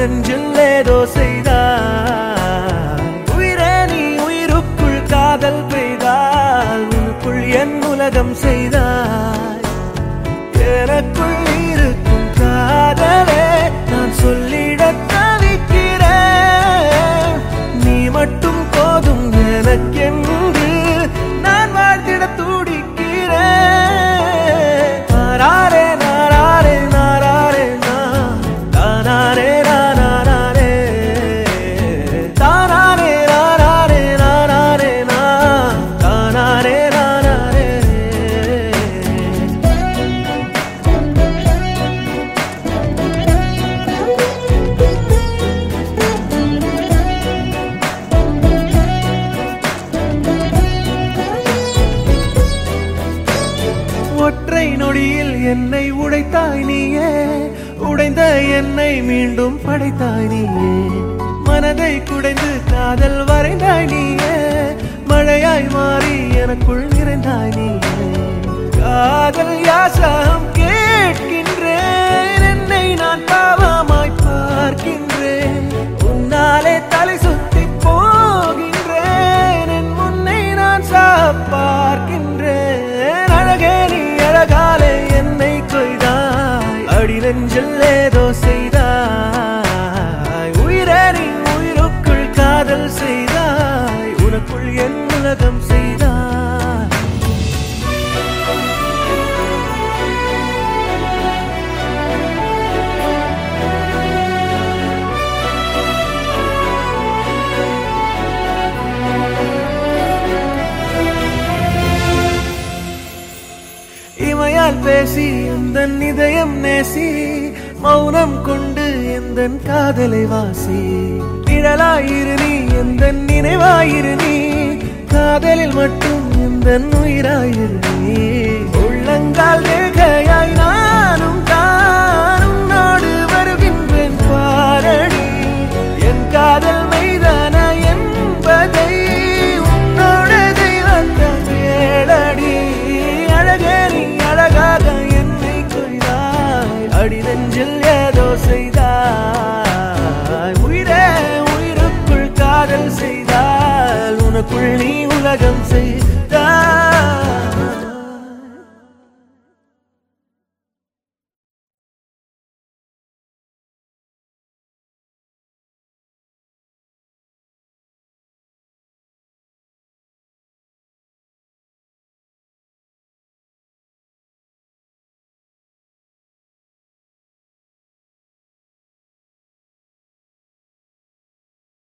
அடிநெஞ்சில் ஏதோ செய்தாய் உயிரே நீ உயிருக்குள் காதல் பெய்தால் உனக்குள் என் உலகம் செய்தாய் எனக்குள் இருக்கும் காதலே நான் சொல்லிட தவிக்கிறேன் நீ மட்டும் போதும் எனக்கென்று நான் வாழ்ந்திட துடிக்கிறேன் நாராரே நாராரே நாராரே நான் தானாரே நானாரே தானாரே நாராரே நானாரே நான் தானாரே நானாரே ஒற்றை நொடியில் என்னை உடைத்தாய் நீயே உடைந்த என்னை மீண்டும் படைத்தாய் நீயே மனதை குடைந்து காதல் வரைந்தாய் நீயே மழையாய் மாறி எனக்குள் நிறைந்தாய் நீயே காதல் யாசகம் கேட்கின்றேன் என்னை நான் பாவமாய் பார்க்கின்றேன் உன்னாலே தலை சுத்தி போகின்றேன் என் முன்னை நான் சாக பார்க்கின்றேன் அழகே நீ அழகாலே என்னை கொய்தாய் அடி நெஞ்சில் ஏதோ செய்தாய் உயிரே நீ உயிருக்குள் காதல் செய்தாய் உனக்குள் என் உலகம் செய்தாய் இமையால் பேசி எந்த இதயம் நேசி மௌனம் கொண்டு எந்த காதலை வாசி நிழலாயிரு நீ எந்த நினைவாயிரு நீ காதலில் மட்டும் எந்த உயிராயிரு நீ உள்ளங்கால் ரேகையாய் நானும் தானும் நாடு வருகின்றேன் பாரடி என் காதல் மைதான என்பதை உன்னோட தெய்வத்தான் கேளடி அழகே நீ அழகாக என்னை கொய்தாய் அடி நெஞ்சில் ஏதோ செய்தாய் உயிரே உயிருக்குள் காதல் செய்தால் உனக்குள் நீ உலகம் செய்